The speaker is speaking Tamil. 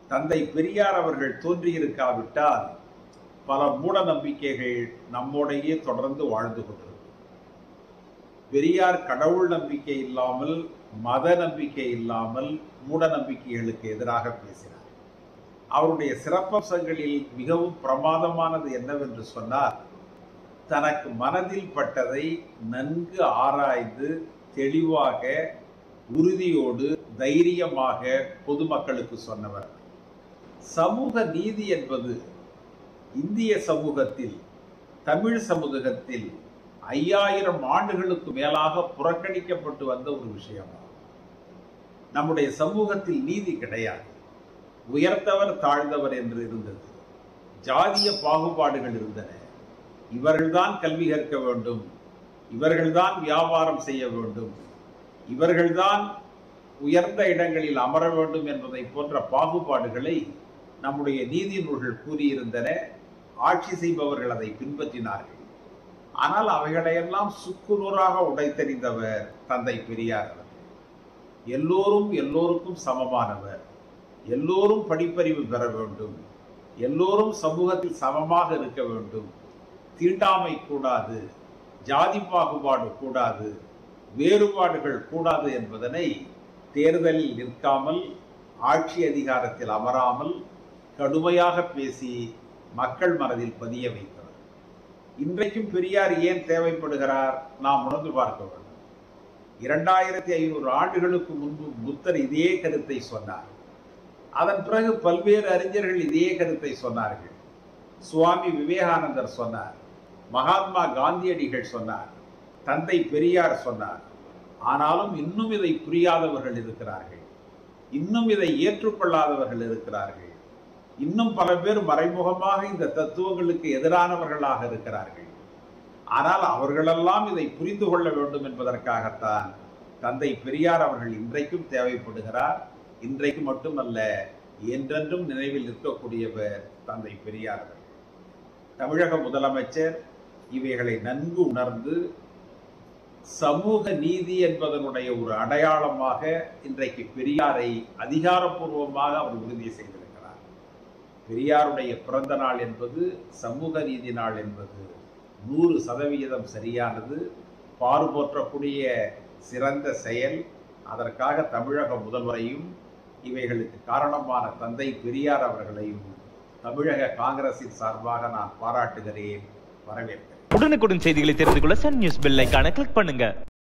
தந்தை பெரியார் அவர்கள் தோன்றியிருக்காவிட்டால் பல மூட நம்பிக்கைகள் நம்மோடையே தொடர்ந்து வாழ்ந்து கொண்டிருக்கும் பெரியார் கடவுள் நம்பிக்கை இல்லாமல் மத நம்பிக்கை இல்லாமல் மூட நம்பிக்கைகளுக்கு எதிராக பேசினார் அவருடைய சிறப்பம்சங்களில் மிகவும் பிரமாதமானது என்னவென்று சொன்னால் தனக்கு மனதில் பட்டதை நன்கு ஆராய்ந்து தெளிவாக உறுதியோடு தைரியமாக பொதுமக்களுக்கு சொன்னவர் சமூக நீதி என்பது இந்திய சமூகத்தில் தமிழ் சமூகத்தில் ஐயாயிரம் ஆண்டுகளுக்கு மேலாக புறக்கணிக்கப்பட்டு வந்த ஒரு விஷயமாகும் நம்முடைய சமூகத்தில் நீதி கிடையாது உயர்ந்தவர் தாழ்ந்தவர் என்று இருந்தது ஜாதிய பாகுபாடுகள் இருந்தன இவர்கள்தான் கல்வி கற்க வேண்டும் இவர்கள்தான் வியாபாரம் செய்ய வேண்டும் இவர்கள்தான் உயர்ந்த இடங்களில் அமர வேண்டும் என்பதை போன்ற பாகுபாடுகளை நம்முடைய நீதி நூல்கள் கூறியிருந்தன ஆட்சி செய்பவர்கள் அதை பின்பற்றினார்கள் ஆனால் அவைகளையெல்லாம் சுக்குநூறாக உடைத்தெறிந்தவர் தந்தை பெரியார் அவர்கள் எல்லோரும் எல்லோருக்கும் சமமானவர் எல்லோரும் படிப்பறிவு பெற வேண்டும் எல்லோரும் சமூகத்தில் சமமாக இருக்க வேண்டும் தீண்டாமை கூடாது ஜாதி பாகுபாடு கூடாது வேறுபாடுகள் கூடாது என்பதனை தேர்தலில் நிற்காமல் ஆட்சி அதிகாரத்தில் அமராமல் கடுமையாக பேசி மக்கள் மனதில் பதிய வைத்தவர் இன்றைக்கும் பெரியார் ஏன் தேவைப்படுகிறார் நாம் உணர்ந்து பார்க்க வேண்டும் இரண்டாயிரத்தி ஐநூறு ஆண்டுகளுக்கு முன்பு புத்தர் இதே கருத்தை சொன்னார் அதன் பிறகு பல்வேறு அறிஞர்கள் இதே கருத்தை சொன்னார்கள் சுவாமி விவேகானந்தர் சொன்னார் மகாத்மா காந்தியடிகள் சொன்னார் தந்தை பெரியார் சொன்னார் ஆனாலும் இன்னும் இதை புரியாதவர்கள் இருக்கிறார்கள் இன்னும் இதை ஏற்றுக்கொள்ளாதவர்கள் இருக்கிறார்கள் இன்னும் பல பேர் மறைமுகமாக இந்த தத்துவங்களுக்கு எதிரானவர்களாக இருக்கிறார்கள் ஆனால் அவர்களெல்லாம் இதை புரிந்து கொள்ள வேண்டும் என்பதற்காகத்தான் தந்தை பெரியார் அவர்கள் இன்றைக்கும் தேவைப்படுகிறார் இன்றைக்கு மட்டுமல்ல என்றென்றும் நினைவில் நிற்கக்கூடியவர் தந்தை பெரியார் அவர்கள் தமிழக முதலமைச்சர் இவைகளை நன்கு உணர்ந்து சமூக நீதி என்பதனுடைய ஒரு அடையாளமாக இன்றைக்கு பெரியாரை அதிகாரப்பூர்வமாக அவர் உறுதி செய்திருக்கிறார் பெரியாருடைய பிறந்த நாள் என்பது சமூக நீதி நாள் என்பது நூறு சதவிகிதம் சரியானது பாடுபோற்றக்கூடிய சிறந்த செயல் அதற்காக தமிழக முதல்வரையும் இவைகளுக்கு காரணமான தந்தை பெரியார் அவர்களையும் தமிழக காங்கிரசின் சார்பாக நான் பாராட்டுகிறேன் வரவேற்கிறேன் உடனுக்குடன் செய்திகளை தெரிந்து கொள்ள சன் நியூஸ் பெல் ஐகானை கிளிக் பண்ணுங்க